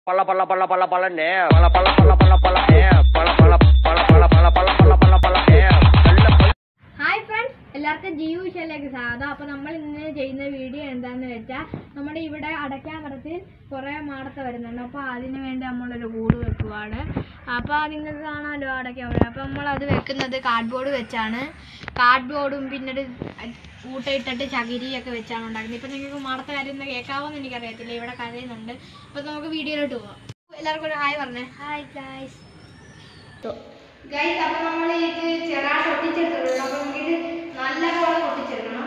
Pala pala pala pala pala ne. Pala pala pala pala pala ne. Pala pala pala pala pala pala pala pala pala ne. നല്ല പൈ- hi friends എല്ലാവർക്കും ജിയു വിഷയിലേക്ക് സ്വാഗതം അപ്പോൾ നമ്മൾ ഇന്ന് ചെയ്യുന്ന വീഡിയോ എന്താണെന്ന് വെച്ചാൽ നമ്മുടെ ഇവിടെ അടയ്ക്കാൻ മരത്തിൽ കുറേ മാടത്ത വരുന്നുണ്ട് അപ്പോൾ അതിന് വേണ്ടി നമ്മളൊരു കൂട് വെക്കുവാണ് അപ്പോൾ നിങ്ങൾക്ക് കാണാമല്ലോ അടയ്ക്കാൻ മരം അപ്പോൾ നമ്മൾ അത് വെക്കുന്നത് കാർഡ്ബോർഡ് വെച്ചാണ് കാർഡ്ബോർഡും പിന്നെ ഒരു ഊട്ടയിട്ടിട്ട് ചകിരിയൊക്കെ വെച്ചാണ് ഉണ്ടാക്കുന്നത് ഇപ്പം നിങ്ങൾക്ക് മാടത്ത കാര്യം ഒന്ന് കേൾക്കാവോന്ന് എനിക്കറിയത്തില്ല ഇവിടെ കരയുന്നുണ്ട് അപ്പോൾ നമുക്ക് വീഡിയോയിലോട്ട് പോവാം എല്ലാവർക്കും ഒരു ഹായ് പറഞ്ഞേ ഹായ് ഗൈസ് ഗൈസ് അപ്പൊ നമ്മൾ ഇത് ചെറുതായിട്ട് ഒട്ടിച്ചെടുത്തിട്ടുണ്ട് അപ്പൊ നമുക്കിത് നല്ല പോലെ ഒട്ടിച്ചെടുക്കണം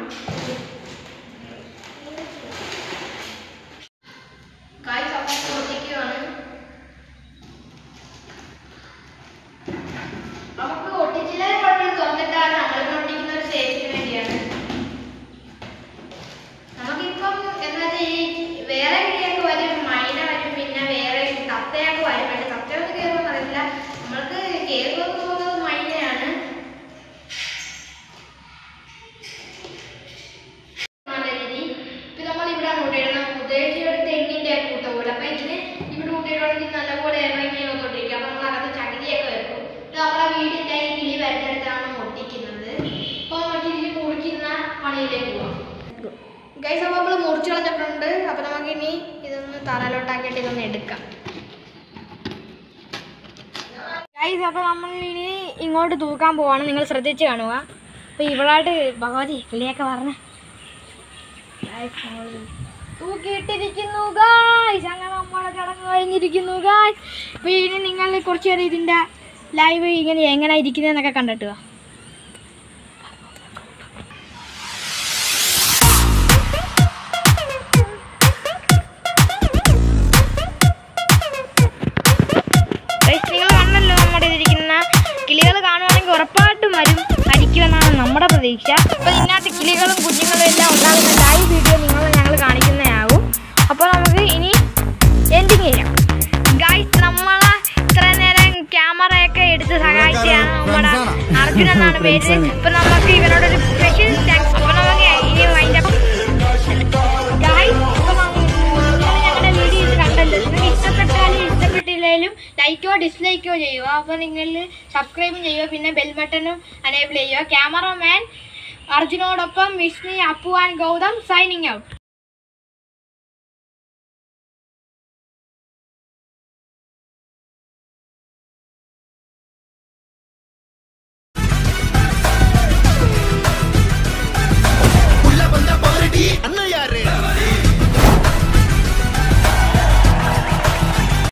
ഗൈസ് അപ്പൊ ഇത് ഒട്ടിക്കുകയാണ് നമുക്ക് ഒട്ടിച്ചില്ലേ കുഴപ്പമില്ല തുറന്നിട്ടാണ് നമ്മളിത് ഒട്ടിക്കുന്ന ഒരു സേഫിന് വേണ്ടിയാണ് നമുക്കിപ്പം എന്താ വെച്ചാൽ ഈ വേറെ കിളിയൊക്കെ വരും മൈന വരും പിന്നെ വേറെ തത്തയൊക്കെ വരും പക്ഷെ തത്തയൊന്നും കയറുമെന്ന് അറിയില്ല നമ്മൾക്ക് കയറുമെന്ന് തോന്നുന്നത് മൈനയാണ് നല്ല രീതി ഇപ്പൊ നമ്മൾ ഇവിടെ കൂട്ടിയിടണം ഉദ്ദേശിച്ച ഒരു തെങ്ങിന്റെ കൂട്ട പോലെ അപ്പൊ ഇതിന് ഇവിടെ കൂട്ടിയിടണമെങ്കിൽ നല്ലപോലെ ഇറങ്ങി ഒന്നിട്ടിരിക്കും അപ്പൊ നമ്മൾ അകത്ത് ചകിരിയൊക്കെ വെക്കും ഇത് നമ്മളെ വീടിന്റെ ഈ കിളി വരുന്നിടത്താണ് ഒട്ടിക്കുന്നത് അപ്പൊ നമുക്ക് ഇതിൽ മുറിക്കുന്ന പണിയിലേക്ക് പോവാം ഗൈസ് അപ്പോൾ നമ്മൾ മുറിച്ച് കളഞ്ഞിട്ടുണ്ട് അപ്പോൾ നമുക്ക് ഇനി ഇതൊന്ന് തറയിലോട്ടാക്കിയിട്ട് ഇതൊന്ന് എടുക്കാം ഗൈസ് അപ്പോൾ നമ്മൾ ഇനി ഇങ്ങോട്ട് തൂക്കാൻ പോവാണ് നിങ്ങൾ ശ്രദ്ധിച്ച് കാണുക അപ്പോൾ ഇവളായിട്ട് ഭഗവതി കിളിയൊക്കെ പറഞ്ഞേ തൂക്കിയിട്ടിരിക്കുന്നു ഗായ്സ് അങ്ങനെ നമ്മളെ ചടങ്ങ് കഴിഞ്ഞിരിക്കുന്നു ഗായ്സ് അപ്പോൾ ഇനി നിങ്ങൾ കുറച്ച് നേരം ഇതിൻ്റെ ലൈവ് ഇങ്ങനെ എങ്ങനെ ഇരിക്കുന്നതെന്നൊക്കെ കണ്ടിട്ട് വാ Guys, നിങ്ങൾ കണ്ടല്ലോ നമ്മുടെ ഇതിരിക്കുന്ന കിളികൾ കാണുവാണെങ്കിൽ ഉറപ്പായിട്ടും വരും മരിക്കുമെന്നാണ് നമ്മുടെ പ്രതീക്ഷ അപ്പോൾ ഇതിനകത്ത് കിളികളും കുഞ്ഞുങ്ങളും എല്ലാം ഉണ്ടാകുന്ന ലൈവ് വീഡിയോ നിങ്ങൾ ഞങ്ങൾ കാണിക്കുന്നതാകും അപ്പോൾ നമുക്ക് ഇനി എൻഡിങ് ചെയ്യാം ഗൈസ് നമ്മളെ ഇത്ര നേരം ക്യാമറയൊക്കെ എടുത്ത് സഹായിച്ചാണ് നമ്മുടെ അർജുൻ എന്നാണ് പേര് അപ്പോൾ നമുക്ക് ഇവനോടൊരു സ്പെഷ്യൽ താങ്ക്സ് അപ്പോൾ നമുക്ക് ഇനി വൈൻഡ് അപ്പ് ഗൈസ് അപ്പോൾ നിങ്ങൾ ഞങ്ങളുടെ വീഡിയോ ഇത് കണ്ടല്ലോ നിങ്ങൾക്ക് ഇഷ്ടപ്പെട്ടാലും ഇഷ്ടപ്പെട്ടില്ലെങ്കിലും ലൈക്കോ ഡിസ്ലൈക്കോ ചെയ്യുക അപ്പോൾ നിങ്ങൾ സബ്സ്ക്രൈബും ചെയ്യുക പിന്നെ ബെൽ ബട്ടണും അനേബിൾ ചെയ്യുക ക്യാമറമാൻ അർജുനോടൊപ്പം Vishnu Appu and Gautham signing out